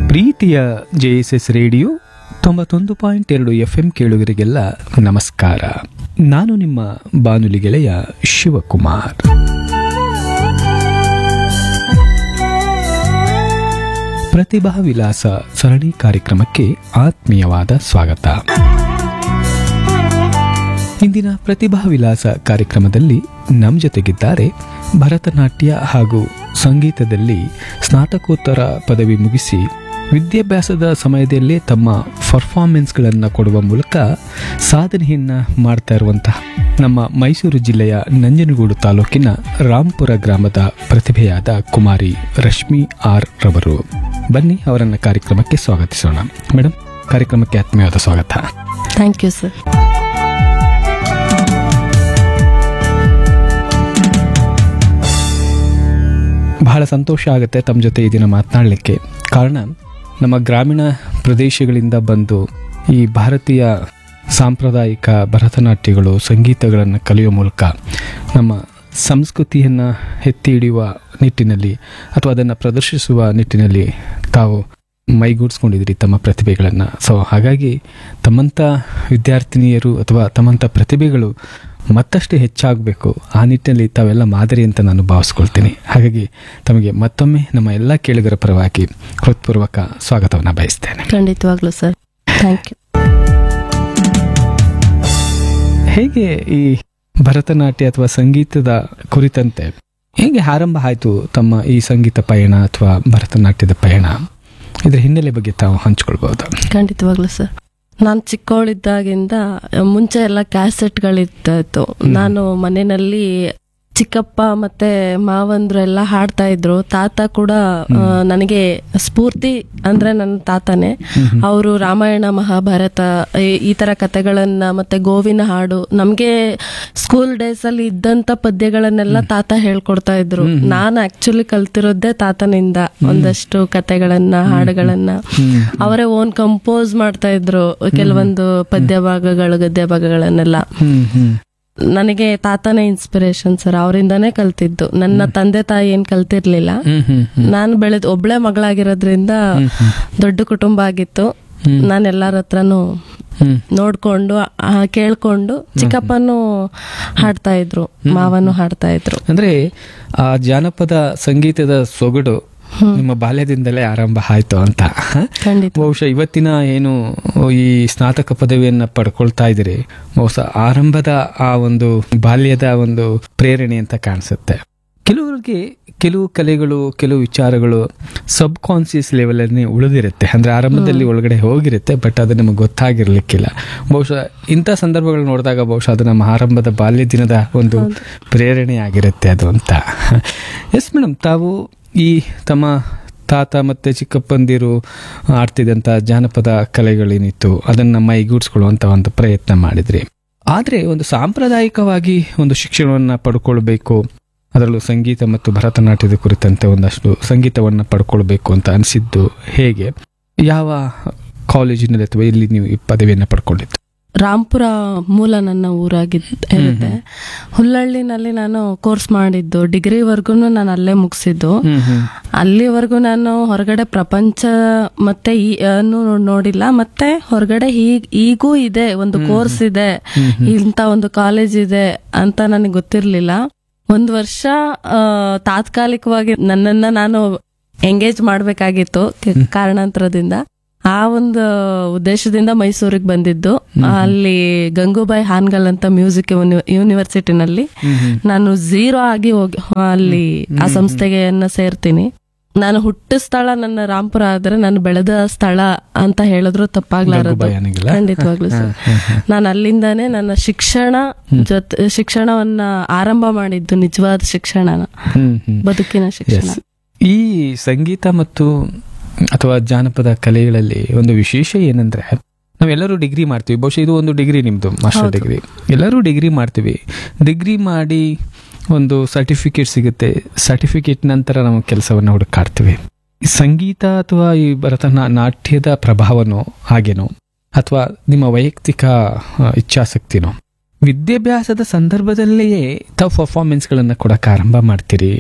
ಪ್ರೀತಿಯ J S S radio ತೊಂಬತ್ತೊಂದು point ಎರಡು ಎಫ್ ಎಂ ಕೇಳುಗರಿಗೆಲ್ಲ ನಮಸ್ಕಾರ ನಾನು ನಿಮ್ಮ ಬಾನುಲಿ ಗೆಳೆಯ ಶಿವಕುಮಾರ್ ಪ್ರತಿಭಾ ವಿಲಾಸ ಸರಣಿ ಕಾರ್ಯಕ್ರಮಕ್ಕೆ ಆತ್ಮೀಯವಾದ ಸ್ವಾಗತ ಇಂದಿನ ಪ್ರತಿಭಾ ವಿಲಾಸ ಕಾರ್ಯಕ್ರಮದಲ್ಲಿ ನಮ್ಮ ಜೊತೆಗಿದ್ದಾರೆ ಭರತನಾಟ್ಯ ಹಾಗೂ ಸಂಗೀತದಲ್ಲಿ ಸ್ನಾತಕೋತ್ತರ ಪದವಿ ಮುಗಿಸಿ ವಿದ್ಯಾಭ್ಯಾಸದ ಸಮಯದಲ್ಲೇ ತಮ್ಮ ಪರ್ಫಾರ್ಮೆನ್ಸ್ಗಳನ್ನು ಕೊಡುವ ಮೂಲಕ ಸಾಧನೆಯನ್ನ ಮಾಡ್ತಾ ಇರುವಂತಹ ನಮ್ಮ ಮೈಸೂರು ಜಿಲ್ಲೆಯ ನಂಜನಗೂಡು ತಾಲೂಕಿನ ರಾಂಪುರ ಗ್ರಾಮದ ಪ್ರತಿಭೆಯಾದ ಕುಮಾರಿ ರಶ್ಮಿ ಆರ್ ರವರು ಬನ್ನಿ ಅವರನ್ನ ಕಾರ್ಯಕ್ರಮಕ್ಕೆ ಸ್ವಾಗತಿಸೋಣ ಮೇಡಮ್ ಕಾರ್ಯಕ್ರಮಕ್ಕೆ ಆತ್ಮೀಯವಾದ ಸ್ವಾಗತ ಥ್ಯಾಂಕ್ ಯು ಸರ್ ಬಹಳ ಸಂತೋಷ ಆಗುತ್ತೆ ತಮ್ಮ ಜೊತೆ ಈ ದಿನ ಮಾತನಾಡಲಿಕ್ಕೆ ಕಾರಣ ನಮ್ಮ ಗ್ರಾಮೀಣ ಪ್ರದೇಶಗಳಿಂದ ಬಂದು ಈ ಭಾರತೀಯ ಸಾಂಪ್ರದಾಯಿಕ ಭರತನಾಟ್ಯಗಳು ಸಂಗೀತಗಳನ್ನು ಕಲಿಯುವ ಮೂಲಕ ನಮ್ಮ ಸಂಸ್ಕೃತಿಯನ್ನು ಎತ್ತಿ ಹಿಡಿಯುವ ನಿಟ್ಟಿನಲ್ಲಿ ಅಥವಾ ಅದನ್ನು ಪ್ರದರ್ಶಿಸುವ ನಿಟ್ಟಿನಲ್ಲಿ ತಾವು ಮೈಗೂಡಿಸ್ಕೊಂಡಿದ್ರಿ ತಮ್ಮ ಪ್ರತಿಭೆಗಳನ್ನು ಸೊ ಹಾಗಾಗಿ ತಮ್ಮಂಥ ವಿದ್ಯಾರ್ಥಿನಿಯರು ಅಥವಾ ತಮ್ಮಂಥ ಪ್ರತಿಭೆಗಳು ಮತ್ತಷ್ಟು ಹೆಚ್ಚಾಗಬೇಕು ಆ ನಿಟ್ಟಿನಲ್ಲಿ ತಾವೆಲ್ಲ ಮಾದರಿ ಅಂತ ನಾನು ಭಾವಿಸ್ಕೊಳ್ತೀನಿ ಹಾಗಾಗಿ ತಮಗೆ ಮತ್ತೊಮ್ಮೆ ನಮ್ಮ ಎಲ್ಲ ಕೇಳುಗರ ಪರವಾಗಿ ಹೃತ್ಪೂರ್ವಕ ಸ್ವಾಗತವನ್ನು ಬಯಸ್ತೇನೆ ಖಂಡಿತವಾಗ್ಲೂ ಸರ್ ಥ್ಯಾಂಕ್ ಯು ಹೇಗೆ ಈ ಭರತನಾಟ್ಯ ಅಥವಾ ಸಂಗೀತದ ಕುರಿತಂತೆ ಹೇಗೆ ಆರಂಭ ಆಯಿತು ತಮ್ಮ ಈ ಸಂಗೀತ ಪಯಣ ಅಥವಾ ಭರತನಾಟ್ಯದ ಪಯಣ ಇದರ ಹಿನ್ನೆಲೆ ಬಗ್ಗೆ ತಾವು ಹಂಚ್ಕೊಳ್ಬಹುದಾ ಖಂಡಿತವಾಗ್ಲೂ ಸರ್ ನಾನು ಚಿಕ್ಕವಳಿದ್ದಾಗಿಂದ ಮುಂಚೆ ಎಲ್ಲ ಕ್ಯಾಸೆಟ್ಗಳಿರ್ತಾ ಇತ್ತು ನಾನು ಮನೆಯಲ್ಲಿ ಚಿಕ್ಕಪ್ಪ ಮತ್ತೆ ಮಾವಂದ್ರು ಎಲ್ಲ ಹಾಡ್ತಾ ಇದ್ರು ತಾತ ಕೂಡ ಆ, ನನಗೆ ಸ್ಫೂರ್ತಿ ಅಂದ್ರೆ ನನ್ನ ತಾತನೇ ಅವರು ರಾಮಾಯಣ ಮಹಾಭಾರತ ಈ- ಈ ತರ ಕತೆಗಳನ್ನ ಮತ್ತೆ ಗೋವಿನ ಹಾಡು ನಮ್ಗೆ ಸ್ಕೂಲ್ ಡೇಸ್ ಅಲ್ಲಿ ಇದ್ದಂತ ಪದ್ಯಗಳನ್ನೆಲ್ಲ ತಾತ ಹೇಳ್ಕೊಡ್ತಾ ಇದ್ರು ನಾನು ಆಕ್ಚುಲಿ ಕಲ್ತಿರೋದೇ ತಾತನಿಂದ ಒಂದಷ್ಟು ಕತೆಗಳನ್ನ ಹಾಡುಗಳನ್ನ ಅವರೇ ಓನ್ ಕಂಪೋಸ್ ಮಾಡ್ತಾ ಇದ್ರು ಕೆಲವೊಂದು ಪದ್ಯ ಭಾಗಗಳು ಗದ್ಯ ಭಾಗಗಳನ್ನೆಲ್ಲ ಹ್ಮ್ ಹ್ಮ್ ನನಗೆ ತಾತನೇ ಇನ್ಸ್ಪಿರೇಷನ್ ಸರ್ ಅವರಿಂದಾನೇ ಕಲ್ತಿದ್ದು ನನ್ನ ತಂದೆ ತಾಯಿ ಏನ್ ಕಲ್ತಿರ್ಲಿಲ್ಲ ಹ್ಮ್ ಹ್ಮ್ ನಾನು ಬೆಳೆದ್ ಒಬ್ಳೆ ಮಗಳಾಗಿರೋದ್ರಿಂದ ದೊಡ್ಡ ಕುಟುಂಬ ಆಗಿತ್ತು ನಾನು ಎಲ್ಲಾರ ಹತ್ರನು ಹ್ಮ್ ನೋಡ್ಕೊಂಡು ಆ, ಕೇಳ್ಕೊಂಡು ಚಿಕ್ಕಪ್ಪನು ಹಾಡ್ತಾ ಇದ್ರು ಮಾವನು ಹಾಡ್ತಾ ಇದ್ರು ಅಂದ್ರೆ ಆ ಜಾನಪದ ಸಂಗೀತದ ಸೊಗಡು ನಿಮ್ಮ ಬಾಲ್ಯದಿಂದಲೇ ಆರಂಭ ಆಯ್ತು ಅಂತ ಖಂಡಿತ ಬಹುಶಃ ಇವತ್ತಿನ ಏನು ಈ ಸ್ನಾತಕ ಪದವಿಯನ್ನ ಪಡ್ಕೊಳ್ತಾ ಇದ್ದೀರಿ ಬಹುಶಃ ಆರಂಭದ ಆ ಒಂದು ಬಾಲ್ಯದ ಒಂದು ಪ್ರೇರಣೆ ಅಂತ ಕಾಣಿಸುತ್ತೆ ಕೆಲವರಿಗೆ ಕೆಲವು ಕಲೆಗಳು ಕೆಲವು ವಿಚಾರಗಳು ಸಬ್ ಕಾನ್ಸಿಯಸ್ ಲೆವೆಲ್ ಅಲ್ಲಿ ಉಳಿದಿರುತ್ತೆ ಅಂದ್ರೆ ಆರಂಭದಲ್ಲಿ ಒಳಗಡೆ ಹೋಗಿರುತ್ತೆ ಬಟ್ ಅದು ನಮಗೆ ಗೊತ್ತಾಗಿರ್ಲಿಕ್ಕಿಲ್ಲ ಬಹುಶಃ ಇಂಥ ಸಂದರ್ಭಗಳು ನೋಡಿದಾಗ ಬಹುಶಃ ಅದು ನಮ್ಮ ಆರಂಭದ ಬಾಲ್ಯ ದಿನದ ಒಂದು ಪ್ರೇರಣೆ ಆಗಿರುತ್ತೆ ಅದು ಅಂತ ಎಸ್ ಮೇಡಮ್ ತಾವು ಈ ತಮ್ಮ ತಾತ ಮತ್ತೆ ಚಿಕ್ಕಪ್ಪಂದಿರು ಆಡ್ತಿದ್ದಂಥ ಜಾನಪದ ಕಲೆಗಳೇನಿತ್ತು ಅದನ್ನ ಮೈಗೂಡಿಸ್ಕೊಳ್ಳುವಂತ ಒಂದು ಪ್ರಯತ್ನ ಮಾಡಿದ್ರಿ ಆದ್ರೆ ಒಂದು ಸಾಂಪ್ರದಾಯಿಕವಾಗಿ ಒಂದು ಶಿಕ್ಷಣವನ್ನ ಪಡ್ಕೊಳ್ಬೇಕು ಅದರಲ್ಲೂ ಸಂಗೀತ ಮತ್ತು ಭರತನಾಟ್ಯದ ಕುರಿತಂತೆ ಒಂದಷ್ಟು ಸಂಗೀತವನ್ನ ಪಡ್ಕೊಳ್ಬೇಕು ಅಂತ ಅನಿಸಿದ್ದು ಹೇಗೆ ಯಾವ ಕಾಲೇಜಿನಲ್ಲಿ ಅಥವಾ ಎಲ್ಲಿ ನೀವು ಈ ಪದವಿಯನ್ನ ಪಡ್ಕೊಂಡಿದ್ದು ರಾಂಪುರ ಮೂಲ ನನ್ನ ಊರಾಗಿದ್ ಇರುತ್ತೆ ಹುಲ್ಲಳ್ಳಿನಲ್ಲಿ ನಾನು ಕೋರ್ಸ್ ಮಾಡಿದ್ದು ಡಿಗ್ರಿವರೆಗೂ ನಾನು ಅಲ್ಲೇ ಮುಗಿಸಿದ್ದು ಅಲ್ಲಿವರೆಗೂ ನಾನು ಹೊರಗಡೆ ಪ್ರಪಂಚ ಮತ್ತೆ ಈ ಅನ್ನು ನೋಡಿಲ್ಲ ಮತ್ತೆ ಹೊರಗಡೆ ಹೀಗ್ ಈಗೂ ಇದೆ ಒಂದು ಕೋರ್ಸ್ ಇದೆ ಇಂತ ಒಂದು ಕಾಲೇಜ್ ಇದೆ ಅಂತ ನನಗೆ ಗೊತ್ತಿರ್ಲಿಲ್ಲ ಒಂದ್ ವರ್ಷ ಆ, ತಾತ್ಕಾಲಿಕವಾಗಿ ನನ್ನನ್ನ ನಾನು ಎಂಗೇಜ್ ಮಾಡ್ಬೇಕಾಗಿತ್ತು ಕೆ- ಕಾರಣಾಂತರದಿಂದ ಆ ಒಂದು ಉದ್ದೇಶದಿಂದ ಮೈಸೂರಿಗೆ ಬಂದಿದ್ದು ಅಲ್ಲಿ ಗಂಗೂಬಾಯಿ ಹಾನ್ಗಲ್ ಅಂತ ಮ್ಯೂಸಿಕ್ ಯೂನಿವರ್ಸಿಟಿನಲ್ಲಿ ನಾನು ಝೀರೋ ಆಗಿ ಹೋಗಿ ಅಲ್ಲಿ ಆ ಸಂಸ್ಥೆಗೆ ಸೇರ್ತೀನಿ ನಾನು ಹುಟ್ಟ ಸ್ಥಳ ನನ್ನ ರಾಂಪುರ ಆದ್ರೆ ನಾನು ಬೆಳೆದ ಸ್ಥಳ ಅಂತ ಹೇಳಿದ್ರು ತಪ್ಪಾಗ್ಲಾರದು ಗಂಗೂಬಾಯಿ ಹಾನ್ಗಲ್? ಖಂಡಿತವಾಗ್ಲು ಸರ್ ನಾನು ಅಲ್ಲಿಂದಾನೇ ನನ್ನ ಶಿಕ್ಷಣ ಜೊತೆ ಶಿಕ್ಷಣವನ್ನ ಆರಂಭ ಮಾಡಿದ್ದು ನಿಜವಾದ ಶಿಕ್ಷಣನ ಹ್ಮ್ ಹ್ಮ್ ಬದುಕಿನ ಶಿಕ್ಷಣ Yes. ಈ ಸಂಗೀತ ಮತ್ತು ಅಥವಾ ಜಾನಪದ ಕಲೆಗಳಲ್ಲಿ ಒಂದು ವಿಶೇಷ ಏನಂದ್ರೆ ನಾವೆಲ್ಲರೂ ಡಿಗ್ರಿ ಮಾಡ್ತೀವಿ ಬಹುಶಃ ಇದು ಒಂದು ಡಿಗ್ರಿ ನಿಮ್ದು ಮಾಸ್ಟರ್ ಡಿಗ್ರಿ ಎಲ್ಲರೂ ಡಿಗ್ರಿ ಮಾಡ್ತೀವಿ ಡಿಗ್ರಿ ಮಾಡಿ ಒಂದು ಸರ್ಟಿಫಿಕೇಟ್ ಸಿಗುತ್ತೆ ಸರ್ಟಿಫಿಕೇಟ್ ನಂತರ ನಾವು ಕೆಲಸವನ್ನು ಹುಡುಕಾಡ್ತೀವಿ ಈ ಸಂಗೀತ ಅಥವಾ ಈ ಭರತನಾ ನಾಟ್ಯದ ಪ್ರಭಾವನೋ ಹಾಗೇನೋ ಅಥವಾ ನಿಮ್ಮ ವೈಯಕ್ತಿಕ ಆ, ಇಚ್ಛಾಸಕ್ತಿನೋ ವಿದ್ಯಾಭ್ಯಾಸದ ಸಂದರ್ಭದಲ್ಲಿಯೇ ತಾವು ಪರ್ಫಾರ್ಮೆನ್ಸ್ಗಳನ್ನು ಕೊಡಕ್ಕೆ ಆರಂಭ ಮಾಡ್ತೀರಿ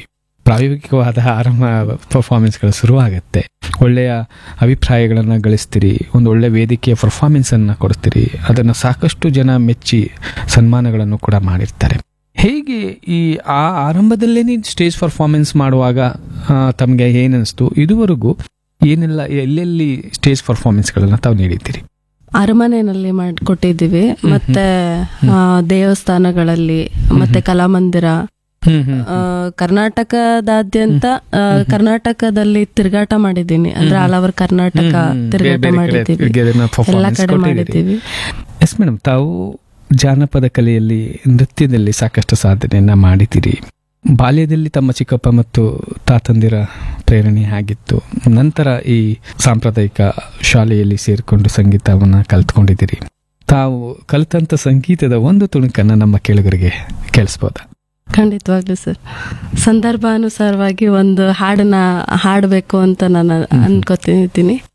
ಪ್ರಾಯೋಗಿಕವಾದ ಆರಂಭ ಪರ್ಫಾರ್ಮೆನ್ಸ್ಗಳು ಶುರುವಾಗುತ್ತೆ ಒಳ್ಳೆಯ ಅಭಿಪ್ರಾಯಗಳನ್ನು ಗಳಿಸ್ತೀರಿ ಒಂದು ಒಳ್ಳೆ ವೇದಿಕೆಯ ಪರ್ಫಾರ್ಮೆನ್ಸನ್ನು ಕೊಡ್ತೀರಿ ಅದನ್ನು ಸಾಕಷ್ಟು ಜನ ಮೆಚ್ಚಿ ಸನ್ಮಾನಗಳನ್ನು ಕೂಡ ಮಾಡಿರ್ತಾರೆ ಹೇಗೆ ಈ ಆ ಆರಂಭದಲ್ಲೇ ಸ್ಟೇಜ್ ಪರ್ಫಾರ್ಮೆನ್ಸ್ ಮಾಡುವಾಗ ಆ, ತಮಗೆ ಏನನ್ನಿಸ್ತು ಇದುವರೆಗೂ ಏನೆಲ್ಲ ಎಲ್ಲೆಲ್ಲಿ ಸ್ಟೇಜ್ ಪರ್ಫಾರ್ಮೆನ್ಸ್ಗಳನ್ನು ತಾವು ನೀಡಿದ್ದೀರಿ ಅರಮನೆಯಲ್ಲಿ ಮಾಡಿಕೊಟ್ಟಿದ್ದೀವಿ ಮತ್ತೆ ಆ, ದೇವಸ್ಥಾನಗಳಲ್ಲಿ ಮತ್ತೆ ಕಲಾಮಂದಿರ ಆ, ಕರ್ನಾಟಕದಾದ್ಯಂತ ಆ, ಕರ್ನಾಟಕದಲ್ಲಿ ತಿರುಗಾಟ ಮಾಡಿದ್ದೀನಿ ಅಂದ್ರೆ ಆಲ್ ಓವರ್ ಕರ್ನಾಟಕ ತಿರುಗಾಟ ಮಾಡಿದ್ದೀವಿ ಎಲ್ಲ ಕಡೆ ಮಾಡಿದ್ದೀವಿ ಎಸ್ ಮೇಡಮ್ ತಾವು ಜಾನಪದ ಕಲೆಯಲ್ಲಿ ನೃತ್ಯದಲ್ಲಿ ಸಾಕಷ್ಟು ಸಾಧನೆಯನ್ನ ಮಾಡಿದ್ದೀರಿ ಬಾಲ್ಯದಲ್ಲಿ ತಮ್ಮ ಚಿಕ್ಕಪ್ಪ ಮತ್ತು ತಾತಂದಿರ ಪ್ರೇರಣೆ ಆಗಿತ್ತು ನಂತರ ಈ ಸಾಂಪ್ರದಾಯಿಕ ಶಾಲೆಯಲ್ಲಿ ಸೇರಿಕೊಂಡು ಸಂಗೀತವನ್ನ ಕಲ್ತ್ಕೊಂಡಿದ್ದೀರಿ ತಾವು ಕಲಿತಂತ ಸಂಗೀತದ ಒಂದು ತುಣುಕನ್ನ ನಮ್ಮ ಕೇಳುಗರಿಗೆ ಕೇಳಿಸ್ಬೋದಾ ಖಂಡಿತವಾಗ್ಲೂ ಸರ್ ಸಂದರ್ಭಾನುಸಾರವಾಗಿ ಒಂದು ಹಾಡನ್ನ ಹಾಡಬೇಕು ಅಂತ ನಾನು ಅನ್ಕೋತಿದ್ದೀನಿ